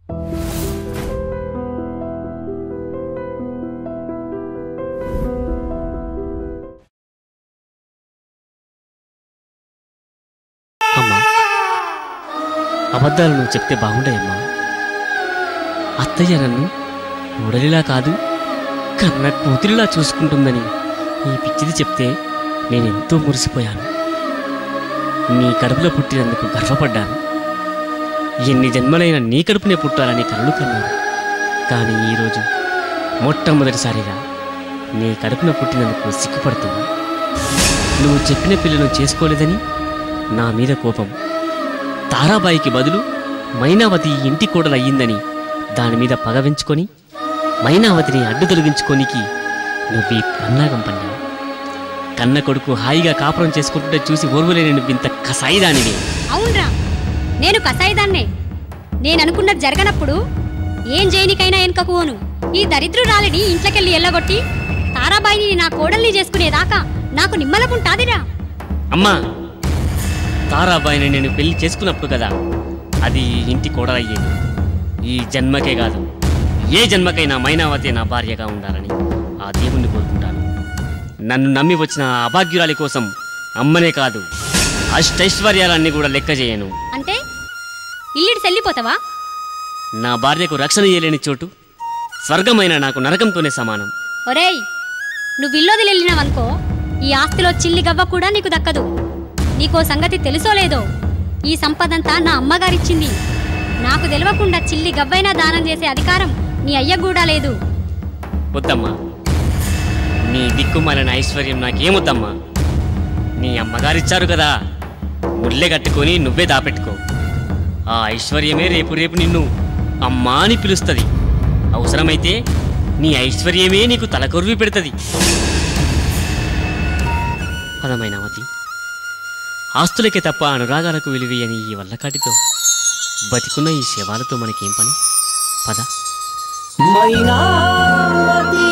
అమ్మా అబద్ధాలు నువ్వు చెప్తే బాగుంటాయమ్మా అత్తయ్య నన్ను ఉడలిలా కాదు కన్న కూతురిలా చూసుకుంటుందని ఈ పిచ్చిది చెప్తే నేను ఎంతో మురిసిపోయాను నీ కడుపులో పుట్టినందుకు గర్వపడ్డాను ఎన్ని జన్మలైన నీ కడుపునే పుట్టాలని కలలు కన్నాను కానీ ఈరోజు మొట్టమొదటిసారిగా నీ కడుపున పుట్టినందుకు సిగ్గుపడుతుంది నువ్వు చెప్పిన పిల్లను చేసుకోలేదని నా మీద కోపం తారాబాయికి బదులు మైనావతి ఇంటి కోడలయ్యిందని దాని మీద పగ పెంచుకొని మైనావతిని అడ్డు తొలగించుకోనికి నువ్వు ఈ పన్నాగం పన్నావు కన్న కొడుకు హాయిగా కాపురం చేసుకుంటుంటే చూసి ఓర్వలేని నువ్వింత కసాయిదానివి అవునరా నేను కసాయిదాన్నే నేను అనుకున్నది జరగనప్పుడు ఏం చేయనికైనా వెనుకకువోను ఈ దరిద్రురాలిని ఇంట్లోకెళ్ళి ఎల్లగొట్టి తారాబాయిని నా కోడల్ని చేసుకునేదాకా నాకు నిమ్మలకుంటాదిరా అమ్మా తారాబాయిని నేను పెళ్లి చేసుకున్నప్పుడు కదా అది ఈ ఇంటి కోడలయ్యేది ఈ జన్మకే కాదు ఏ జన్మకైనా మైనావతి నా భార్యగా ఉండాలని ఆ దేవుణ్ణి కోరుకుంటాను నన్ను నమ్మి వచ్చిన ఆ అభాగ్యురాలి కోసం అమ్మనే కాదు అష్టైశ్వర్యాలన్నీ కూడా లెక్క చేయను అంటే ఇల్లుడి సెల్లిపోతావా నా భార్యకు రక్షణ ఇయ్యలేని చోటు స్వర్గమైన నాకు నరకంతోనే సమానం ఒరేయ్ నువ్వు ఇల్లోది వెళ్ళినావనుకో ఈ ఆస్తిలో చిల్లి గవ్వ కూడా నీకు దక్కదు నీకో సంగతి తెలుసో లేదో ఈ సంపదంతా నా అమ్మగారిచ్చింది నాకు తెలియకుండా చిల్లి గవ్వైనా దానం చేసే అధికారం నీ అయ్య కూడా లేదు వద్దమ్మా నీ దిక్కుమాలిన ఐశ్వర్యం నాకేమొద్దమ్మా నీ అమ్మగారిచ్చారు కదా ముల్లె కట్టుకొని నువ్వే దాపెట్టుకో ఆ ఐశ్వర్యమే రేపు రేపు నిన్ను అమ్మా అని పిలుస్తుంది అవసరమైతే నీ ఐశ్వర్యమే నీకు తలకొరివి పెడుతుంది పదమైనావతి ఆస్తులకే తప్ప అనురాగాలకు విలువేయని ఈ వల్లకాటితో బతికున్న ఈ శవాలతో మనకేం పని పద మైనావతి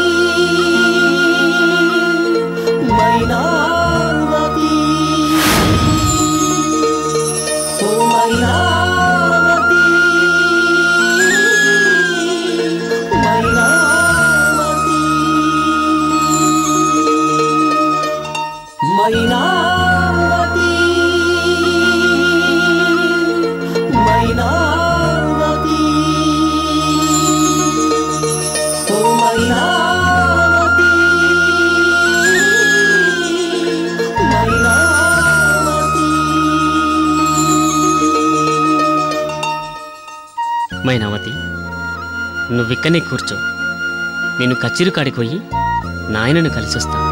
మైనావతి ఓ మైనావతి మైనావతి మైనావతి మైనావతి ఓ మైనావతి మైనావతి మైనావతి నువ్విక్కనే కూర్చో నేను కచ్చిరు కాడికి పోయి నాయనను కలిసి వస్తాను